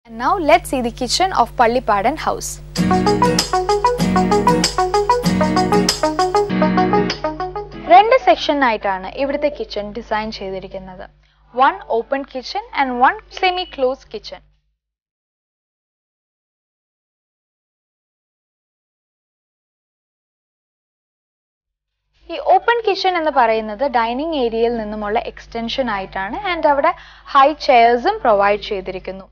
And now let's see the kitchen of Pallipadan house. രണ്ട് സെക്ഷനായിട്ടാണ് ഇവിടുത്തെ കിച്ചൺ ഡിസൈൻ ചെയ്തിരിക്കുന്നത് one open kitchen and one semi close kitchen ഈ open kitchen എന്ന് പറയുന്നത് ഡൈനിങ് ഏരിയയിൽ നിന്നുമുള്ള എക്സ്റ്റൻഷൻ ആയിട്ടാണ് ആൻഡ് അവിടെ ഹൈ ചെയർസും പ്രൊവൈഡ് ചെയ്തിരിക്കുന്നു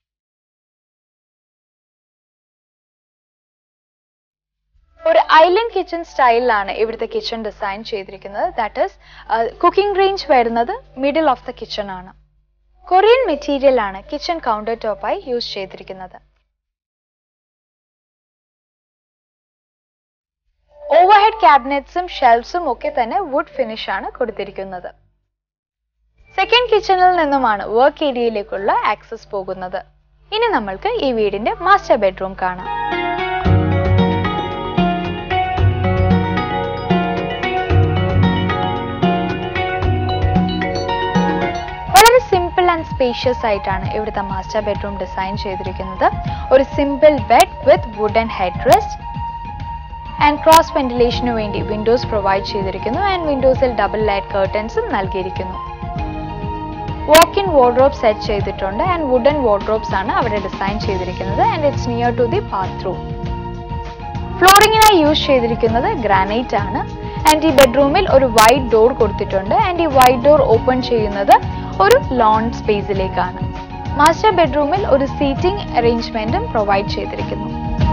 ഒരു ഐലൻഡ് കിച്ചൺ സ്റ്റൈലിലാണ് ഇവിടുത്തെ കിച്ചൺ ഡിസൈൻ ചെയ്തിരിക്കുന്നത് ദാറ്റ് ഈസ് കുക്കിംഗ് റേഞ്ച് വരുന്നത് മിഡിൽ ഓഫ് ദ കിച്ചൺ ആണ് കൊറിയൻ മെറ്റീരിയൽ ആണ് കിച്ചൺ കൗണ്ടർ ടോപ്പായി യൂസ് ചെയ്തിരിക്കുന്നത് ഓവർഹെഡ് ക്യാബിനറ്റ്സും ഷെൽഫ്സും ഒക്കെ തന്നെ വുഡ് ഫിനിഷ് ആണ് കൊടുത്തിരിക്കുന്നത് സെക്കൻഡ് കിച്ചണിൽ നിന്നുമാണ് വർക്ക് ഏരിയയിലേക്കുള്ള ആക്സസ് പോകുന്നത് ഇനി നമ്മൾക്ക് ഈ വീടിന്റെ മാസ്റ്റർ ബെഡ്റൂം കാണാം വളരെ സിമ്പിൾ ആൻഡ് സ്പേഷ്യസ് ആയിട്ടാണ് ഇവിടുത്തെ മാസ്റ്റർ ബെഡ്റൂം ഡിസൈൻ ചെയ്തിരിക്കുന്നത് ഒരു simple bed with wooden head rest and cross വെന്റിലേഷന് വേണ്ടി വിൻഡോസ് പ്രൊവൈഡ് ചെയ്തിരിക്കുന്നു ആൻഡ് വിൻഡോസിൽ ഡബിൾ ലൈറ്റ് കർട്ടൻസും നൽകിയിരിക്കുന്നു വാക്ക് ഇൻ വാർഡ്രോബ് സെറ്റ് ചെയ്തിട്ടുണ്ട് ആൻഡ് വുഡൻ വാർഡ്രോബ്സ് ആണ് അവിടെ ഡിസൈൻ ചെയ്തിരിക്കുന്നത് and it's near to the bathroom ഫ്ലോറിങ്ങിനായി യൂസ് ചെയ്തിരിക്കുന്നത് ഗ്രാനൈറ്റ് ആണ് ആൻഡ് ഈ ബെഡ്റൂമിൽ ഒരു വൈറ്റ് ഡോർ കൊടുത്തിട്ടുണ്ട് ആൻഡ് ഈ വൈറ്റ് ഡോർ ഓപ്പൺ ചെയ്യുന്നത് ഒരു ലോൺ സ്പേസിലേക്കാണ് മാസ്റ്റർ ബെഡ്റൂമിൽ ഒരു സീറ്റിംഗ് അറേഞ്ച്മെന്റും പ്രൊവൈഡ് ചെയ്തിരിക്കുന്നു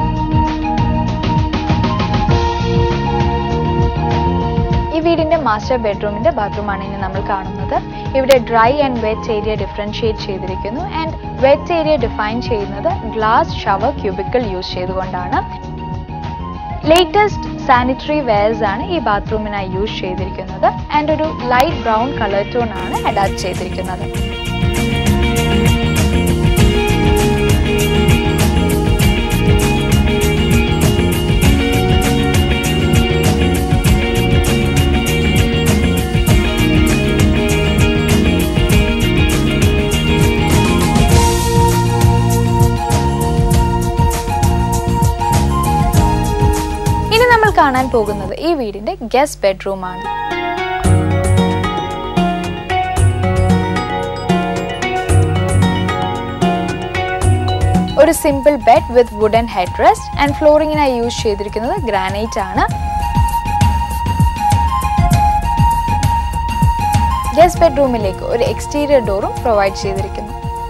ഈ വീടിന്റെ മാസ്റ്റർ ബെഡ്റൂമിന്റെ ബാത്റൂമാണ് ഇനി നമ്മൾ കാണുന്നത് ഇവിടെ dry and wet area differentiate ചെയ്തിരിക്കുന്നു ആൻഡ് വെറ്റ് ഏരിയ ഡിഫൈൻ ചെയ്യുന്നത് ഗ്ലാസ് ഷവർ ക്യൂബിക്കൽ യൂസ് ചെയ്തുകൊണ്ടാണ് ലേറ്റസ്റ്റ് സാനിറ്ററി വെയർസ് ആണ് ഈ ബാത്റൂമിനായി യൂസ് ചെയ്തിരിക്കുന്നത് ആൻഡ് ഒരു ലൈറ്റ് ബ്രൗൺ കളർ ടോൺ ആണ് അഡാപ്റ്റ് ചെയ്തിരിക്കുന്നത് ഇനി നമ്മൾ കാണാൻ പോകുന്നത് ഈ വീടിന്റെ ഗസ്റ്റ് ബെഡ്റൂം ആണ് ഒരു simple bed with wooden head rest and ഫ്ലോറിങ്ങിനായി യൂസ് ചെയ്തിരിക്കുന്നത് ഗ്രാനൈറ്റ് ആണ് ഗസ്റ്റ് ബെഡ്റൂമിലേക്ക് ഒരു എക്സ്റ്റീരിയർ ഡോറും പ്രൊവൈഡ് ചെയ്തിരിക്കുന്നു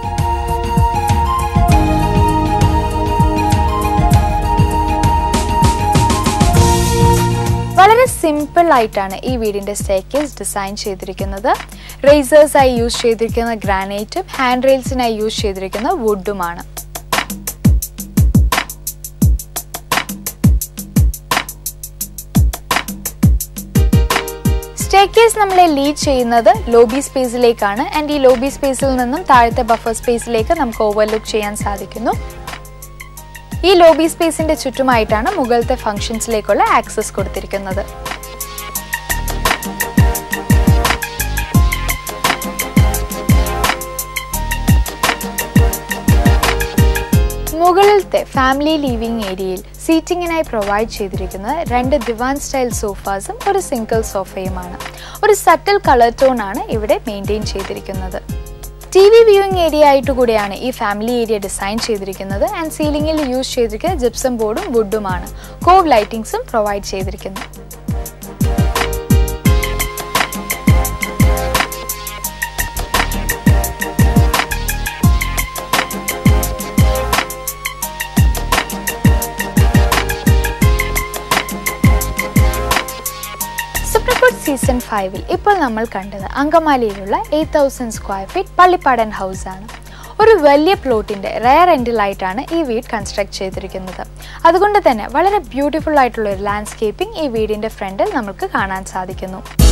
വളരെ സിമ്പിൾ ആയിട്ടാണ് ഈ വീടിന്റെ സ്റ്റേക്കേസ് ഡിസൈൻ ചെയ്തിരിക്കുന്നത് റേസേഴ്സായി യൂസ് ചെയ്തിരിക്കുന്ന ഗ്രാനൈറ്റും ഹാൻഡ് റെയിൽസിനായി യൂസ് ചെയ്തിരിക്കുന്ന വുഡുമാണ് സ്റ്റേക്കേസ് നമ്മളെ ലീഡ് ചെയ്യുന്നത് ലോബി സ്പേസിലേക്കാണ് ആൻഡ് ഈ ലോബി സ്പേസിൽ നിന്നും താഴത്തെ ബഫർ സ്പേസിലേക്ക് നമുക്ക് ഓവർലുക്ക് ചെയ്യാൻ സാധിക്കുന്നു ഈ ലോബി സ്പേസിന്റെ ചുറ്റുമായിട്ടാണ് മുകളിലത്തെ ഫംഗ്ഷൻസിലേക്കുള്ള ആക്സസ് കൊടുത്തിരിക്കുന്നത് മുകളിലത്തെ ഫാമിലി ലിവിംഗ് ഏരിയയിൽ സീറ്റിങ്ങിനായി പ്രൊവൈഡ് ചെയ്തിരിക്കുന്നത് രണ്ട് ദിവാൻ സ്റ്റൈൽ സോഫാസും ഒരു സിംഗിൾ സോഫയുമാണ് ഒരു സട്ടിൽ കളർ ടോൺ ആണ് ഇവിടെ മെയിൻറ്റെയിൻ ചെയ്തിരിക്കുന്നത് ടി വി വ്യൂയിങ് ഏരിയ ആയിട്ട് കൂടിയാണ് ഈ ഫാമിലി ഏരിയ ഡിസൈൻ ചെയ്തിരിക്കുന്നത് ആൻഡ് സീലിംഗിൽ യൂസ് ചെയ്തിരിക്കുന്ന ജിപ്സം ബോർഡും വുഡുമാണ് കോവ് ലൈറ്റിംഗ്സും പ്രൊവൈഡ് ചെയ്തിരിക്കുന്നു സുപ്രഫുഡ് സീസൺ ഫൈവിൽ ഇപ്പോൾ നമ്മൾ കണ്ടത് അങ്കമാലിയിലുള്ള eight thousand square feet Pallippadan house ആണ് ഒരു വലിയ പ്ലോട്ടിന്റെ റയർ എൻഡിലായിട്ടാണ് ഈ വീട് കൺസ്ട്രക്ട് ചെയ്തിരിക്കുന്നത് അതുകൊണ്ട് തന്നെ വളരെ ബ്യൂട്ടിഫുൾ ആയിട്ടുള്ള ഒരു ലാൻഡ്സ്കേപ്പിംഗ് ഈ വീടിന്റെ ഫ്രണ്ടിൽ നമുക്ക് കാണാൻ സാധിക്കുന്നു